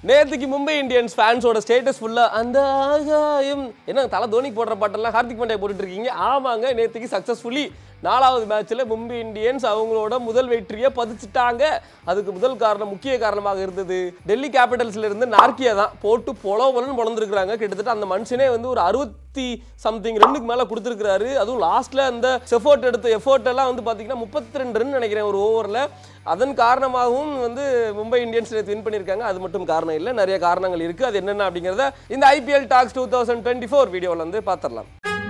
நேத்துக்கு Mumbai Indians ஃபேன்ஸோட status ஃபுல்லா அந்த ஆகாயம் என்ன தலை தோனிக்கு போடுற பாட்டெல்லாம் ஹார்திக் பாண்டியா போட்டுட்டு இருக்கீங்க ஆமாங்க நேத்துக்கு சக்சஸ்ஃபுல்லி நாலாவது மேட்ச்ல மும்பை இந்தியன்ஸ் அவங்களோட முதல் வெற்றியை பதிச்சிட்டாங்க அதுக்கு முதல் காரணம் முக்கிய காரணமாக இருந்தது டெல்லி கேபிட்டல்ஸ்ல இருந்து நார்க்கியா தான் போட்டு பொல பொலன்னு பொழந்துருக்காங்க கிட்டத்தட்ட அந்த மனுஷனே வந்து ஒரு அறுபத்தி சம்திங் ரன்னுக்கு மேல கொடுத்துருக்காரு அதுவும் லாஸ்ட்ல அந்த எஃபோர்ட் எடுத்த எஃபோர்ட் எல்லாம் வந்து பாத்தீங்கன்னா முப்பத்தி ரெண்டு ரன் நினைக்கிறேன் ஒரு ஓவர்ல அதன் காரணமாகவும் வந்து மும்பை இந்தியன்ஸ் நேற்று வின் பண்ணியிருக்காங்க அது மட்டும் காரணம் இல்லை நிறைய காரணங்கள் இருக்கு அது என்னென்ன அப்படிங்கிறத இந்த IPL talks two thousand twenty four வீடியோவில் வந்து பார்த்துடலாம்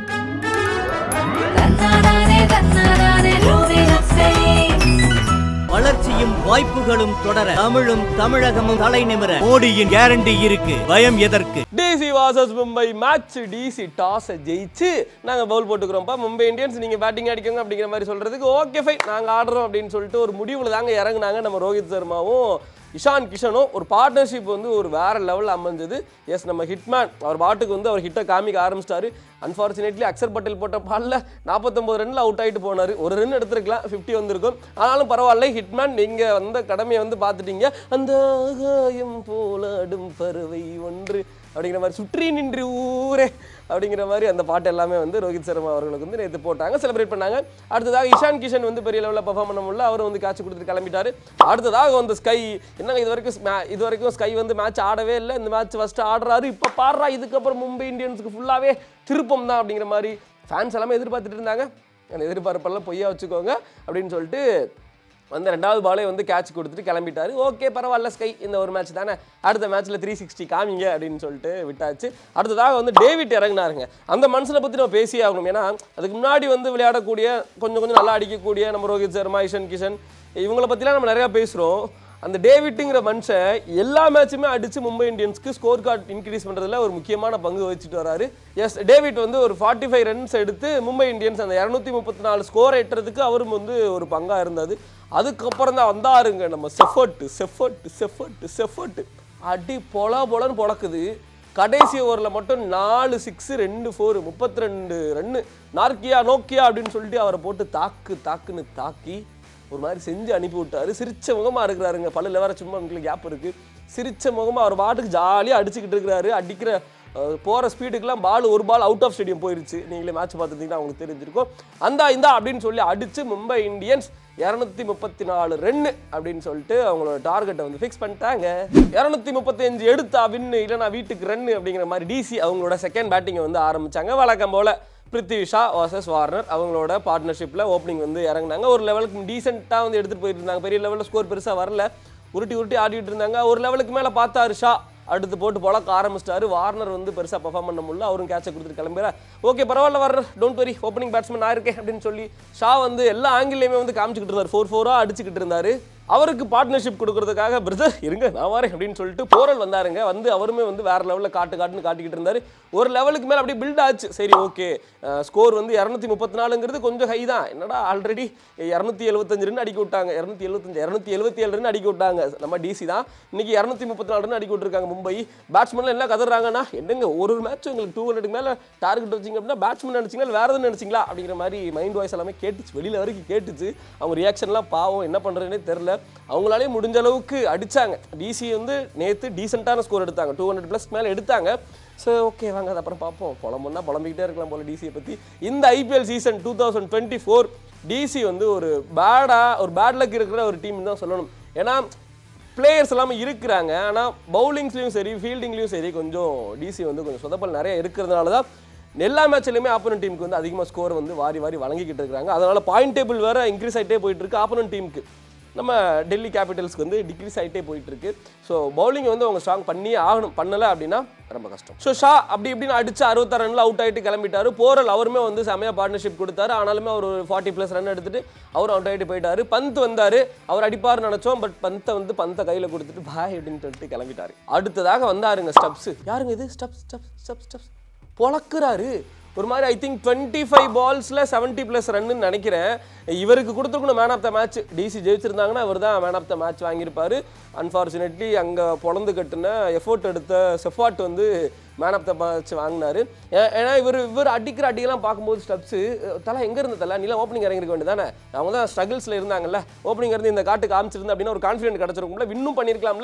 தன்னானே தன்னானே moving up fame வளர்ச்சியும் வாய்ப்புகளும் தொடர தமிழும் தமிழகமும் தலை நிமிர மோடியின் கேரண்டி இருக்கு பயம் எதற்கு DC versus Mumbai match DC டாஸை ஜெயிச்சு நாங்கள் பவுல் போட்டுக்கிறோம்ப்பா மும்பை இந்தியன்ஸ் நீங்கள் பேட்டிங் அடிக்கோங்க அப்படிங்கிற மாதிரி சொல்கிறதுக்கு ஓகே ஃபைன் நாங்கள் ஆடுறோம் அப்படின்னு சொல்லிட்டு ஒரு முடிவில் தாங்க இறங்குனாங்க நம்ம ரோஹித் சர்மாவும் இஷான் கிஷனும் ஒரு பார்ட்னர்ஷிப் வந்து ஒரு வேற லெவலில் அமைஞ்சது எஸ் நம்ம ஹிட்மேன் அவர் பாட்டுக்கு வந்து அவர் ஹிட்டை காமிக்க ஆரம்பிச்சிட்டாரு அன்ஃபார்ச்சுனேட்லி அக்சர் பட்டேல் போட்ட பாலில் நாற்பத்தொம்பது ரன்ல அவுட் ஆயிட்டு போனார் ஒரு ரன் எடுத்திருக்கலாம் ஃபிஃப்டி வந்திருக்கும் ஆனாலும் பரவாயில்ல ஹிட்மேன் நீங்கள் வந்த கடமையை வந்து பார்த்துட்டீங்க அந்த ஆகாயம் போலாடும் பறவை ஒன்று அப்படிங்கிற மாதிரி சுற்றி நின்று ஊரே அப்படிங்கிற மாதிரி அந்த பாட்டு எல்லாமே வந்து ரோஹித் சர்மா அவர்களுக்கு வந்து நேற்று போட்டாங்க செலிப்ரேட் பண்ணாங்க அடுத்ததாக இஷான் கிஷன் வந்து பெரிய லெவலில் பர்ஃபார்ம் பண்ண முடியல அவர் வந்து காட்சி கொடுத்துட்டு கிளம்பிட்டாரு அடுத்ததாக வந்து ஸ்கை என்னங்க இது வரைக்கும் sma- இது வரைக்கும் ஸ்கை வந்து மேட்ச் ஆடவே இல்லை இந்த மேட்ச் ஃபர்ஸ்ட் ஆடுறாரு இப்போ பாடுறா இதுக்கப்புறம் மும்பை இந்தியன்ஸுக்கு ஃபுல்லாகவே திருப்பம் தான் அப்படிங்கிற மாதிரி ஃபேன்ஸ் எல்லாமே எதிர்பார்த்துட்டு இருந்தாங்க அந்த எதிர்பார்ப்பெல்லாம் பொய்யா வச்சுக்கோங்க அப்படின்னு சொல்லிட்டு வந்து ரெண்டாவது பாலே வந்து கேட்ச் கொடுத்துட்டு கிளம்பிட்டாரு ஓகே பரவாயில்ல ஸ்கை இந்த ஒரு மேட்ச் தானே அடுத்த மேட்ச்ல த்ரீ சிக்ஸ்டி காமிங்க அப்படின்னு சொல்லிட்டு விட்டாச்சு அடுத்ததாக வந்து டேவிட் இறங்குனாருங்க அந்த மனுஷனை பற்றி நம்ம பேசியே ஆகணும் ஏன்னா அதுக்கு முன்னாடி வந்து விளையாடக்கூடிய கொஞ்சம் கொஞ்சம் நல்லா அடிக்கக்கூடிய நம்ம ரோஹித் சர்மா இஷன் கிஷன் இவங்கள பற்றிலாம் நம்ம நிறையா பேசுகிறோம் அந்த டேவிட்டுங்கிற மனுஷன் எல்லா மேட்சுமே அடிச்சு மும்பை இந்தியன்ஸ்க்கு ஸ்கோர் கார்டு இன்க்ரீஸ் பண்ணுறதுல ஒரு முக்கியமான பங்கு வச்சுட்டு வராரு எஸ் டேவிட் வந்து ஒரு ஃபார்ட்டி ஃபைவ் ரன்ஸ் எடுத்து மும்பை இந்தியன்ஸ் அந்த இரநூத்தி முப்பத்தி நாலு ஸ்கோர் எட்டுறதுக்கு அவரும் வந்து ஒரு பங்காக இருந்தது அதுக்கப்புறம் தான் வந்தாருங்க நம்ம செஃபர்ட்டு செஃபர்ட்டு செஃபர்ட்டு செஃபர்ட்டு அடி பொல பொலன்னு பொழக்குது கடைசி ஓவரில் மட்டும் நாலு சிக்ஸ் ரெண்டு ஃபோர் முப்பத்தி ரெண்டு ரன்னு நார்க்கியா நோக்கியா அப்படின்னு சொல்லிட்டு அவரை போட்டு தாக்கு தாக்குன்னு தாக்கி ஒரு மாதிரி செஞ்சு அனுப்பி விட்டாரு சிரிச்ச முகமா இருக்கிறாருங்க பல்லுல வேற சும்மா உங்களுக்கு கேப் இருக்கு சிரிச்ச முகமா அவர் பாட்டுக்கு ஜாலியாக அடிச்சுக்கிட்டு இருக்கிறாரு அடிக்கிற அஹ், போற ஸ்பீடுக்கெல்லாம் பால் ஒரு பால் அவுட் ஆஃப் ஸ்டேடியம் போயிருச்சு நீங்களே மேட்ச் பார்த்துருந்தீங்கன்னா உங்களுக்கு தெரிஞ்சிருக்கும் அந்த இந்தா அப்படின்னு சொல்லி அடிச்சு மும்பை இந்தியன்ஸ் இரநூத்தி முப்பத்தி நாலு ரன்னு அப்படின்னு சொல்லிட்டு அவங்களோட டார்கெட்டை வந்து ஃபிக்ஸ் பண்ணிட்டாங்க இரநூத்தி முப்பத்தஞ்சு எடுத்தா வின்னு இல்லைனா வீட்டுக்கு ரன்னு அப்படிங்கிற மாதிரி டிசி அவங்களோட செகண்ட் பேட்டிங்கை வந்து ஆரம்பிச்சாங்க வழக்கம் போல பிருத்வி ஷா வர்சஸ் வார்னர் அவங்களோட பார்ட்னர்ஷிப்பில் ஓப்பனிங் வந்து இறங்குனாங்க ஒரு லெவலுக்கு டீசெண்டாக வந்து எடுத்துகிட்டு போயிட்டு இருந்தாங்க பெரிய லெவலில் ஸ்கோர் பெருசாக வரல உருட்டி உருட்டி ஆடிட்டு இருந்தாங்க ஒரு லெவலுக்கு மேலே பார்த்தாரு ஷா அடுத்து போட்டு பொழக்க ஆரம்பிச்சிட்டாரு வார்னர் வந்து பெருசாக பர்ஃபார்ம் பண்ண முடியல அவரும் கேட்சை கொடுத்துட்டு கிளம்புற ஓகே பரவாயில்ல Warner don't worry opening batsman நான் இருக்கேன் அப்படின்னு சொல்லி ஷா வந்து எல்லா ஆங்கிலையுமே வந்து காமிச்சிக்கிட்டு இருந்தார் ஃபோர் ஃபோராக அடிச்சுக்கிட்டு இருந்தாரு அவருக்கு பார்ட்னர்ஷிப் கொடுக்கறதுக்காக பிரதர் இருங்க நான் வரேன் அப்படின்னு சொல்லிட்டு போரல் வந்தாருங்க வந்து அவருமே வந்து வேற லெவலில் காட்டு காட்டுன்னு காட்டிக்கிட்டு இருந்தாரு ஒரு லெவலுக்கு மேலே அப்படியே பில்ட் ஆச்சு சரி ஓகே ஸ்கோர் வந்து இரநூத்தி முப்பத்தி நாலுங்கிறது கொஞ்சம் ஹை தான் என்னடா ஆல்ரெடி இரநூத்தி எழுபத்தஞ்சு ரன் அடிக்க விட்டாங்க இரநூத்தி எழுபத்தஞ்சு இரநூத்தி எழுபத்தி ஏழு ரன் அடிக்க விட்டாங்க நம்ம டிசி தான் இன்னைக்கு இரநூத்தி முப்பத்தி நாலு ரன் அடிக்க விட்டுருக்காங்க மும்பை பேட்ஸ்மேன் எல்லாம் கதறாங்கன்னா என்னங்க ஒரு ஒரு மேட்ச் உங்களுக்கு டூ ஹண்ட்ரட் மேலே டார்கெட் வச்சிங்க அப்படின்னா பேட்ஸ்மேன் நினச்சிங்களா வேற எதுவும் நினச்சிங்களா அப்படிங்கிற மாதிரி மைண்ட் வாய்ஸ் எல்லாமே கேட்டுச்சு வெளியில் வரைக்கும் கேட்டுச்சு அவங்க ரியாக்ஷன்லாம் பாவம் என்ன பண்ணுறதுனே தெரில அவங்களாலே முடிஞ்ச அளவுக்கு அடிச்சாங்க டிசி வந்து நேற்று டீசெண்டான ஸ்கோர் எடுத்தாங்க டூ ஹண்ட்ரட் ப்ளஸ் மேலே எடுத்தாங்க ஸோ ஓகே வாங்க அது அப்புறம் பார்ப்போம் புலம்புன்னா புலம்பிக்கிட்டே இருக்கலாம் போல டிசியை பற்றி இந்த IPL season two thousand twenty four DC வந்து ஒரு பேடாக ஒரு பேட் லக் இருக்கிற ஒரு டீம் தான் சொல்லணும் ஏன்னா பிளேயர்ஸ் எல்லாமே இருக்கிறாங்க ஆனால் பவுலிங்ஸ்லையும் சரி ஃபீல்டிங்லேயும் சரி கொஞ்சம் டிசி வந்து கொஞ்சம் சொதப்பல் நிறைய இருக்கிறதுனால தான் எல்லா மேட்ச்லையுமே ஆப்போனன்ட் டீமுக்கு வந்து அதிகமாக ஸ்கோர் வந்து வாரி வாரி வழங்கிக்கிட்டு இருக்காங்க அதனால பாயிண்ட் டேபிள் வேற இன்க்ரீஸ் ஆகிட்டே போயிட்டு இருக்கு ஆப்போனன்ட் டீமுக்கு நம்ம டெல்லி கேபிட்டல்ஸ்க்கு வந்து டிக்ரீஸ் ஆகிட்டே போயிட்டு இருக்கு ஸோ பவுலிங் வந்து அவங்க ஸ்ட்ராங் பண்ணியே ஆகணும் பண்ணலை அப்படின்னா ரொம்ப கஷ்டம் ஸோ ஷா அப்படி இப்படின்னு அடிச்சு அறுபத்தாறு ரன்ல அவுட் ஆகிட்டு கிளம்பிட்டாரு போரல் அவருமே வந்து செமையா பார்ட்னர்ஷிப் கொடுத்தாரு ஆனாலுமே அவர் ஒரு ஃபார்ட்டி ப்ளஸ் ரன் எடுத்துட்டு அவர் அவுட் ஆகிட்டு போயிட்டாரு பந்த் வந்தாரு அவர் அடிப்பார் நினைச்சோம் பட் பந்தை வந்து பந்தை கையில் கொடுத்துட்டு பாய் அப்படின்னு சொல்லிட்டு கிளம்பிட்டாரு அடுத்ததாக வந்தாருங்க ஸ்டப்ஸ் யாருங்க இது ஸ்டப்ஸ் ஸ்டப்ஸ் ஸ்டப்ஸ் ஸ்டப்ஸ் பொழக்குறாரு ஒரு மாதிரி ஐ திங்க் டுவெண்ட்டி ஃபைவ் பால்ஸில் செவன்ட்டி ப்ளஸ் ரன்னு நினைக்கிறேன் இவருக்கு கொடுத்துருக்கணும் man of the match DC ஜெயிச்சிருந்தாங்கன்னா இவர் தான் மேன் ஆஃப் த மேட்ச் வாங்கியிருப்பாரு அன்ஃபார்ச்சுனேட்லி அங்கே பொழந்து கட்டின எஃபோர்ட் எடுத்த செஃபாட் வந்து மேன் ஆஃப் த மேட்ச் வாங்கினாரு ஏ- ஏன்னா இவர் இவர் அடிக்கிற அடியெல்லாம் பார்க்கும்போது ஸ்டெப்ஸு தலை எங்கே இருந்த தலை நீலாம் ஓப்பனிங் இறங்கிருக்க வேண்டியதானே அவங்க தான் ஸ்ட்ரகிள்ஸில் இருந்தாங்கல்ல ஓப்பனிங் இருந்து இந்த காட்டு காமிச்சிருந்தா அப்படின்னா ஒரு கான்ஃபிடென்ட் கிடச்சிருக்கும்ல வின்னும் பண்ணியிருக்கலாம்ல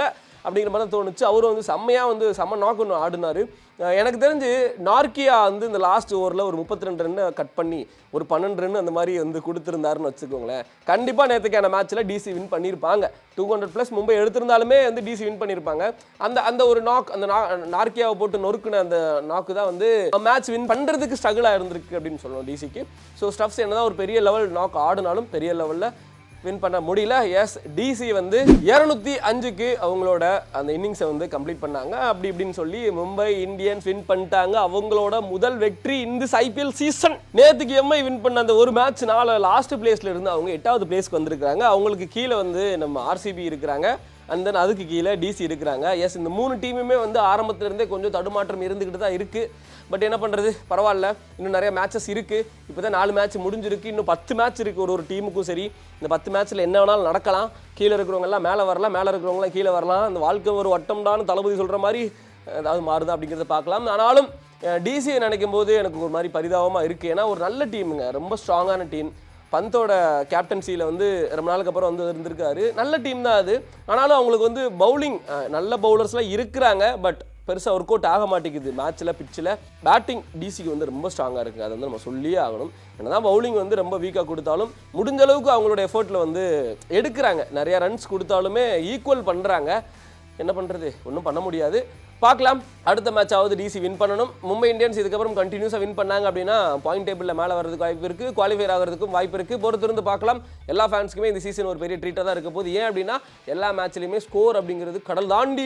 அப்படிங்கிற மாதிரி தான் தோணுச்சு அவரும் வந்து செம்மையாக வந்து செம்ம நாக்கு ஒன்று ஆடினாரு அஹ் எனக்கு தெரிஞ்சு நார்க்கியா வந்து இந்த லாஸ்ட் ஓவரில் ஒரு முப்பத்தி ரெண்டு ரன் கட் பண்ணி ஒரு பன்னெண்டு ரன் அந்த மாதிரி வந்து கொடுத்துருந்தாருன்னு வச்சுக்கோங்களேன் கண்டிப்பாக நேற்றுக்கான மேட்ச்சில் டிசி வின் பண்ணியிருப்பாங்க டூ ஹண்ட்ரட் ப்ளஸ் மும்பை எடுத்திருந்தாலுமே வந்து டிசி வின் பண்ணியிருப்பாங்க அந்த அந்த ஒரு நாக் அந்த நா- நார்க்கியாவை போட்டு நொறுக்குன அந்த நாக்கு தான் வந்து மேட்ச் வின் பண்ணுறதுக்கு ஸ்ட்ரகிளாக இருந்திருக்கு அப்படின்னு சொல்லணும் டிசிக்கு ஸோ ஸ்டப்ஸ் என்னதான் ஒரு பெரிய லெவல் நாக் ஆடினாலும் பெரிய லெவலில் வின் பண்ண முடியல எஸ் டிசி வந்து இரநூத்தி அஞ்சுக்கு அவங்களோட அந்த இன்னிங்ஸை வந்து கம்ப்ளீட் பண்ணாங்க அப்படி இப்படின்னு சொல்லி மும்பை இந்தியன்ஸ் வின் பண்ணிட்டாங்க அவங்களோட முதல் வெற்றி இந்த ஐபிஎல் சீசன் நேத்துக்கு எம்ஐ வின் பண்ண அந்த ஒரு மேட்ச்னால லாஸ்ட் பிளேஸ்ல இருந்து அவங்க எட்டாவது பிளேஸ்க்கு வந்திருக்காங்க அவங்களுக்கு கீழே வந்து நம்ம ஆர்சிபி இருக்கிறாங்க அண்ட் தென் அதுக்கு கீழே டிசி இருக்கிறாங்க எஸ் இந்த மூணு டீமுமே வந்து ஆரம்பத்துல இருந்தே கொஞ்சம் தடுமாற்றம் இருந்துக்கிட்டு தான் இருக்கு பட் என்ன பண்ணுறது பரவாயில்ல இன்னும் நிறைய மேட்சஸ் இருக்குது இப்போ தான் நாலு மேட்ச் முடிஞ்சிருக்கு இன்னும் பத்து மேட்ச் இருக்குது ஒரு ஒரு டீமுக்கும் சரி இந்த பத்து மேட்ச்சில் என்ன வேணாலும் நடக்கலாம் கீழே இருக்கிறவங்க எல்லாம் மேலே வரலாம் மேலே இருக்கிறவங்களாம் கீழே வரலாம் இந்த வாழ்க்கை ஒரு வட்டம்டான்னு தளபதி சொல்கிற மாதிரி ஏதாவது மாறுதா அப்படிங்கிறத பார்க்கலாம் ஆனாலும் டிசியை நினைக்கும் போது எனக்கு ஒரு மாதிரி பரிதாபமாக இருக்குது ஏன்னா ஒரு நல்ல டீமுங்க ரொம்ப ஸ்ட்ராங்கான டீம் பந்தோட கேப்டன்சியில் வந்து ரொம்ப நாளுக்கு அப்புறம் வந்து இருந்திருக்காரு நல்ல டீம் தான் அது ஆனாலும் அவங்களுக்கு வந்து பவுலிங் நல்ல பவுலர்ஸ்லாம் இருக்கிறாங்க பட் பெருசாக ஒர்க் அவுட் ஆக மாட்டேங்குது மேட்ச்சில் பிச்சில் பேட்டிங் டிசிக்கு வந்து ரொம்ப ஸ்ட்ராங்காக இருக்குது அதை வந்து நம்ம சொல்லியே ஆகணும் என்னதான் பவுலிங் வந்து ரொம்ப வீக்காக கொடுத்தாலும் முடிஞ்ச அளவுக்கு அவங்களோட எஃபர்ட்டில் வந்து எடுக்கிறாங்க நிறைய ரன்ஸ் கொடுத்தாலுமே ஈக்குவல் பண்ணுறாங்க என்ன பண்ணுறது ஒன்றும் பண்ண முடியாது பார்க்கலாம் அடுத்த மேட்ச் ஆகுது டிசி வின் பண்ணணும் மும்பை இந்தியன்ஸ் இதுக்கப்புறம் கண்டினியூஸாக வின் பண்ணாங்க அப்படின்னா பாயிண்ட் டேபிளில் மேலே வரதுக்கு வாய்ப்பு இருக்குது குவாலிஃபைர் ஆகிறதுக்கும் வாய்ப்பு இருக்குது பொறுத்திருந்து பார்க்கலாம் எல்லா ஃபேன்ஸுக்குமே இந்த சீசன் ஒரு பெரிய ட்ரீட்டாக தான் இருக்க போகுது ஏன் அப்படின்னா எல்லா மேட்ச்லையுமே ஸ்கோர் அப்படிங்கிறது கடல் தாண்டி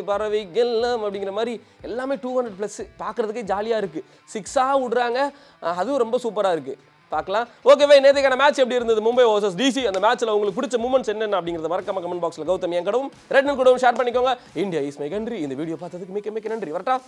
பறவைகள் அப்படிங்கிற மாதிரி எல்லாமே டூ ஹண்ட்ரட் ப்ளஸ் பார்க்குறதுக்கே ஜாலியாக இருக்குது சிக்ஸாக விடுறாங்க அஹ் அதுவும் ரொம்ப சூப்பராக இருக்குது பார்க்கலாம் ஓகேவே நேற்றுக்கான மேட்ச் எப்படி இருந்தது மும்பை வர்சஸ் டிசி அந்த மேட்ச்ல உங்களுக்கு பிடிச்ச மூமெண்ட்ஸ் என்னென்ன அப்படிங்கிறத மறக்காம கமெண்ட் பாக்ஸ்ல கௌதம் என் கடவும் ரெட் கூடவும் ஷேர் பண்ணிக்கோங்க இந்தியா இஸ் மை கண்ட்ரி இந்த வீடியோ பார்த்ததுக்கு மிக்க மிக்க நன்றி வரட்டா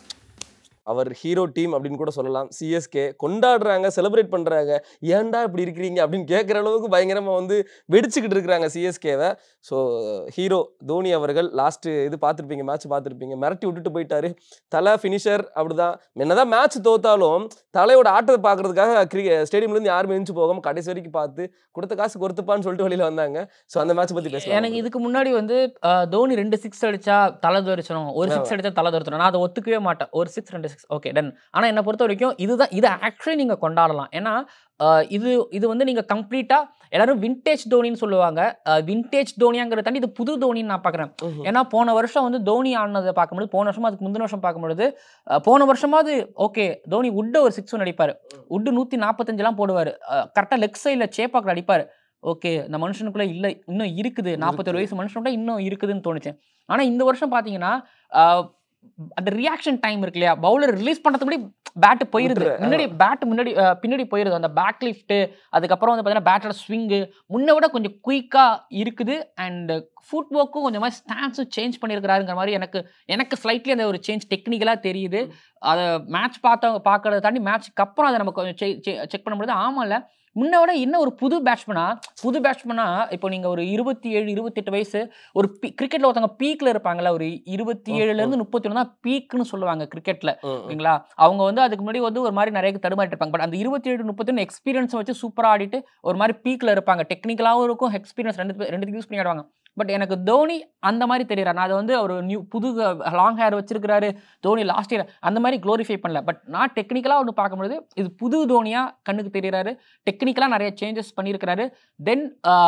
அவர் ஹீரோ டீம் அப்படின்னு கூட சொல்லலாம் சிஎஸ்கே கொண்டாடுறாங்க செலிப்ரேட் பண்ணுறாங்க ஏன்டா இப்படி இருக்கிறீங்க அப்படின்னு கேட்குற அளவுக்கு பயங்கரமாக வந்து வெடிச்சுக்கிட்டு இருக்கிறாங்க சிஎஸ்கேவை ஸோ ஹீரோ தோனி அவர்கள் லாஸ்ட்டு இது பார்த்துருப்பீங்க மேட்ச் பார்த்துருப்பீங்க மிரட்டி விட்டுட்டு போயிட்டாரு தலை ஃபினிஷர் அப்படிதான் என்னதான் மேட்ச் தோத்தாலும் தலையோட ஆட்டத்தை பார்க்கறதுக்காக கிரிக்கெ ஸ்டேடியம்லேருந்து யாருமே எழுந்து போகாமல் கடைசி வரைக்கும் பார்த்து கொடுத்த காசு கொடுத்துப்பான்னு சொல்லிட்டு வெளியில் வந்தாங்க ஸோ அந்த மேட்ச் பற்றி பேசலாம் எனக்கு இதுக்கு முன்னாடி வந்து அஹ், தோனி ரெண்டு சிக்ஸ் அடிச்சா தலை துவரிச்சணும் ஒரு சிக்ஸ் அடிச்சா தலை துவரிச்சணும் நான் அதை ஒத்துக்கவே மாட்டேன் ஒரு சிக்ஸ் ரெண்டு சிக்ஸ் ஓகே டன் ஆனா என்னை பொறுத்த வரைக்கும் இதுதான் இதை ஆக்சுவலி நீங்க கொண்டாடலாம் ஏன்னா அஹ், இது இது வந்து நீங்க கம்ப்ளீட்டா எல்லாரும் விண்டேஜ் தோனின்னு சொல்லுவாங்க விண்டேஜ் தோனியாங்கிறத தாண்டி இது புது தோனின்னு நான் பார்க்குறேன் ம்ஹும். ஏன்னா போன வருஷம் வந்து தோனி ஆடினதை பார்க்கும்போது போன வருஷமா அதுக்கு முந்தின வருஷம் பார்க்கும்பொழுது அஹ், போன வருஷமாவது ஓகே தோனி உட்டை ஒரு சிக்ஸ் ஒன்று அடிப்பார் உட்டு நூற்றி நாற்பத்தஞ்செல்லாம் போடுவார் கரெக்டாக லெக் சைடில் சேப்பாக்கில் அடிப்பார் ஓகே இந்த மனுஷனுக்குள்ள இல்லை இன்னும் இருக்குது நாற்பத்தொரு வயசு மனுஷனுக்குள்ள இன்னும் இருக்குதுன்னு தோணுச்சு ஆனால் இந்த வருஷம் பார்த்தீங்கன்னா ஆஹ், அந்த ரியாக்ஷன் டைம் இருக்கு இல்லையா பவுலர் ரிலீஸ் பண்ணுறதுக்கு முன்னாடி பேட்டு போயிருது விட்டுரு, முன்னாடி பேட் முன்னாடி ஆஹ், பின்னாடி போயிருது அந்த பேக் லிஃப்ட்டு அதுக்கப்புறம் வந்து பார்த்தீங்கன்னா பேட்டோட ஸ்விங்கு முன்ன விட கொஞ்சம் குயிக்காக இருக்குது அண்ட் ஃபுட் ஒர்க்கும் கொஞ்சம் மாதிரி ஸ்டான்ஸும் சேஞ்ச் பண்ணியிருக்கிறாருங்கிற மாதிரி எனக்கு எனக்கு ஸ்லைட்லி அந்த ஒரு சேஞ்ச் டெக்னிக்கலாக தெரியுது அதை மேட்ச் பார்த்தவங்க பார்க்கறத தாண்டி மேட்ச்க்கு அப்புறம் அதை நம்ம கொஞ்சம் செக் பண்ணும்போது ஆமாம்ல முன்ன விட இன்னும் ஒரு புது பேட்ஸ்மனா புது பேட்ஸ்மனா இப்போ நீங்கள் ஒரு இருபத்தி ஏழு இருபத்தெட்டு வயசு ஒரு கிரிக்கெட்டில் ஒருத்தவங்க பீக்கில் இருப்பாங்கல்ல ஒரு இருபத்தி ஏழுலேருந்து முப்பத்தி ஒன்று தான் பீக்குன்னு சொல்லுவாங்க கிரிக்கெட்டில் ம், ம். ஓகேங்களா அவங்க வந்து அதுக்கு முன்னாடி வந்து ஒரு மாதிரி நிறைய தடுமாறிட்டு இருப்பாங்க பட் அந்த இருபத்தி ஏழு முப்பத்தொன்று எக்ஸ்பீரியன்ஸ் வச்சு சூப்பராக ஆடிட்டு ஒரு மாதிரி பீக்கில் இருப்பாங்க டெக்னிக்கலாகவும் இருக்கும் எக்ஸ்பீரியன்ஸ் ரெண்டு பே- ரெண்டுத்துக்கு யூஸ் பண்ணி ஆடுவாங்க பட் எனக்கு தோனி அந்த மாதிரி தெரியறாரு நான் அதை வந்து அவர் நியூ புது லாங் ஹேர் வச்சிருக்கிறாரு தோனி லாஸ்ட் இயர் அந்த மாதிரி க்ளோரிஃபை பண்ணல பட் நான் டெக்னிக்கலாக ஒன்று பார்க்கும்போது இது புது தோனியா கண்ணுக்கு தெரியறாரு டெக்னிக்கலாக நிறைய சேஞ்சஸ் பண்ணியிருக்கிறாரு தென்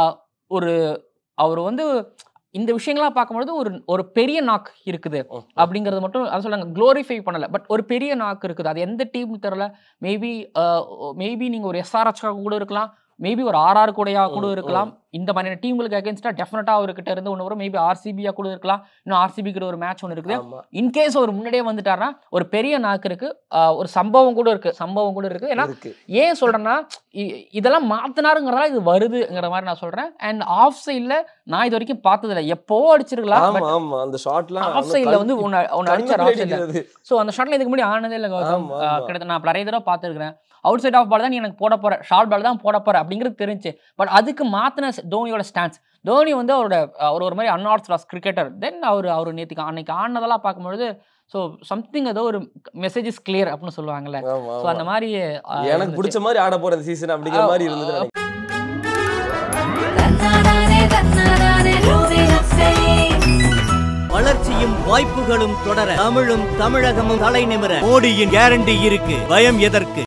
ஒரு அவர் வந்து இந்த விஷயங்கள்லாம் பார்க்கும்பொழுது ஒரு ஒரு பெரிய நாக் இருக்குது ம், அப்படிங்கிறது மட்டும் அது சொல்லுங்க க்ளோரிஃபை பண்ணல பட் ஒரு பெரிய நாக்கு இருக்குது அது எந்த டீம் தெரியல மேபி மேபி நீங்க ஒரு எஸ்ஆர்ஹெச்காக கூட இருக்கலாம் மேபி ஒரு ஆர்ஆர் கூடயா கூட ம், இருக்கலாம் இந்த மாதிரியான டீம்களுக்கு அகேன்ஸ்டா டெஃபினட்டா அவர்கிட்ட இருந்து ஒன்று வரும் மேபி ஆர்சிபியா கூட இருக்கலாம் இன்னும் ஆர்சிபிக்கு ஒரு மேட்ச் ஒன்று இருக்குது ஆமா இன்கேஸ் அவர் முன்னாடியே வந்துட்டாருன்னா ஒரு பெரிய நாக்கு இருக்கு ஆஹ் ஒரு சம்பவம் கூட இருக்கு சம்பவம் கூட இருக்கு ஏன்னா இருக்கு ஏன் சொல்றேன்னா இ- இதெல்லாம் மாத்தினாருங்கிறதா இது வருதுங்கிற மாதிரி நான் சொல்றேன் அண்ட் ஆஃப் சைட்ல நான் இது வரைக்கும் பார்த்ததில்ல எப்போ அடிச்சிருக்கலாம் ஆமா ஆமா அந்த ஷாட்லாம் ஆஃப் சைட்ல வந்து ஒன்னு ஒன்னு அடிச்சார் ஆஃப் சைட்ல ஸோ அந்த ஷாட்ல இதுக்கு முன்னாடி ஆனதே இல்லை கௌதம் ஆமா, ஆஹ் ஆமா. கிட்டத்தட்ட நான் நிறைய தடவை பார்த்துருக்கிறேன் அவுட் சைட் ஆஃப் பால் தான் நீ எனக்கு போட போற ஷார்ட் பால் தான் போட போற அப்படிங்கிறது தெரிஞ்சு பட் அதுக்கு மாத்தின தோனியோட ஸ்டான்ஸ் தோனி வந்து அவரோட அவர் ஒரு மாதிரி அன்ஆர்த்தடாக்ஸ் கிரிக்கெட்டர் தென் அவர் அவர் நேற்றுக்கு அன்னைக்கு ஆனதெல்லாம் பார்க்கும்பொழுது ஸோ சம்திங் ஏதோ ஒரு மெசேஜ் இஸ் கிளியர் அப்படின்னு சொல்லுவாங்கல்ல ஆமா, ஸோ அந்த ஆமா. மாதிரி ஆஹ், எனக்கு இருந்துச்சு. பிடிச்ச மாதிரி ஆட போற சீசன் அப்படிங்கிற மாதிரி இருந்தது ஆ, நினைக்கிறேன். தன்னானே தன்னானே ரோவே ஹப்சே வளர்ச்சியும் வாய்ப்புகளும் தொடர தமிழும் தமிழகமும் தலை நிமிர மோடியின் கேரண்டி இருக்கு பயம் எதற்கு